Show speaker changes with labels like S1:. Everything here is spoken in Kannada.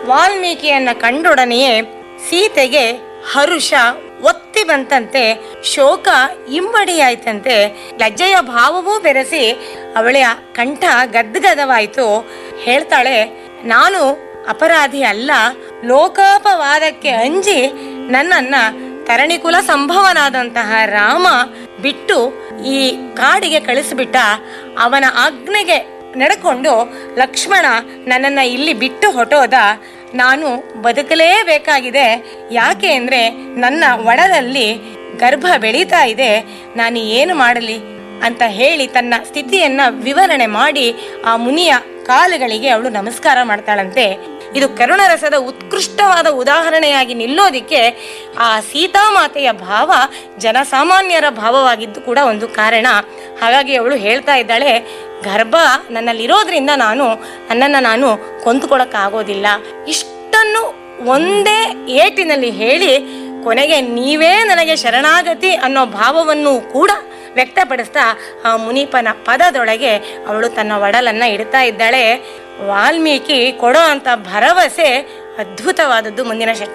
S1: ವಾಲ್ಮೀಕಿಯನ್ನ ಕಂಡೊಡನೆಯೇ ಸೀತೆಗೆ ಹರುಷ ಒತ್ತಿ ಬಂತಂತೆ ಶೋಕ ಇಮ್ಮಡಿಯಾಯ್ತಂತೆ ಲಜ್ಜೆಯ ಭಾವವೂ ಬೆರೆಸಿ ಅವಳ ಕಂಠ ಗದ್ಗದವಾಯಿತು ಹೇಳ್ತಾಳೆ ನಾನು ಅಪರಾಧಿ ಅಲ್ಲ ಲೋಕೋಪವಾದಕ್ಕೆ ಅಂಜಿ ನನ್ನನ್ನ ತರಣಿಕುಲ ಸಂಭವನಾದಂತಹ ರಾಮ ಬಿಟ್ಟು ಈ ಕಾಡಿಗೆ ಕಳಿಸಿಬಿಟ್ಟ ಅವನ ಆಜ್ಞೆಗೆ ನಡ್ಕೊಂಡು ಲಕ್ಷ್ಮಣ ನನ್ನನ್ನ ಇಲ್ಲಿ ಬಿಟ್ಟು ಹೊಟ್ಟೋದ ನಾನು ಬದುಕಲೇಬೇಕಾಗಿದೆ ಯಾಕೆ ಅಂದ್ರೆ ನನ್ನ ಒಡದಲ್ಲಿ ಗರ್ಭ ಬೆಳೀತಾ ಇದೆ ನಾನು ಏನು ಮಾಡಲಿ ಅಂತ ಹೇಳಿ ತನ್ನ ಸ್ಥಿತಿಯನ್ನ ವಿವರಣೆ ಮಾಡಿ ಆ ಮುನಿಯ ಕಾಲುಗಳಿಗೆ ಅವಳು ನಮಸ್ಕಾರ ಮಾಡ್ತಾಳಂತೆ ಇದು ಕರುಣರಸದ ಉತ್ಕೃಷ್ಟವಾದ ಉದಾಹರಣೆಯಾಗಿ ನಿಲ್ಲೋದಿಕ್ಕೆ ಆ ಸೀತಾಮಾತೆಯ ಭಾವ ಜನಸಾಮಾನ್ಯರ ಭಾವವಾಗಿದ್ದು ಕೂಡ ಒಂದು ಕಾರಣ ಹಾಗಾಗಿ ಅವಳು ಹೇಳ್ತಾ ಇದ್ದಾಳೆ ಗರ್ಭ ನನ್ನಲ್ಲಿರೋದ್ರಿಂದ ನಾನು ನನ್ನನ್ನು ನಾನು ಕೊಂದುಕೊಳ್ಳಕ್ಕಾಗೋದಿಲ್ಲ ಇಷ್ಟನ್ನು ಒಂದೇ ಏಟಿನಲ್ಲಿ ಹೇಳಿ ಕೊನೆಗೆ ನೀವೇ ನನಗೆ ಶರಣಾಗತಿ ಅನ್ನೋ ಭಾವವನ್ನು ಕೂಡ ವ್ಯಕ್ತಪಡಿಸ್ತಾ ಆ ಮುನಿಪನ ಪದದೊಳಗೆ ಅವಳು ತನ್ನ ಒಡಲನ್ನ ಇಡ್ತಾ ಇದ್ದಾಳೆ ವಾಲ್ಮೀಕಿ ಕೊಡೋ ಅಂತ ಭರವಸೆ ಅದ್ಭುತವಾದದ್ದು ಮುಂದಿನ ಶಕ್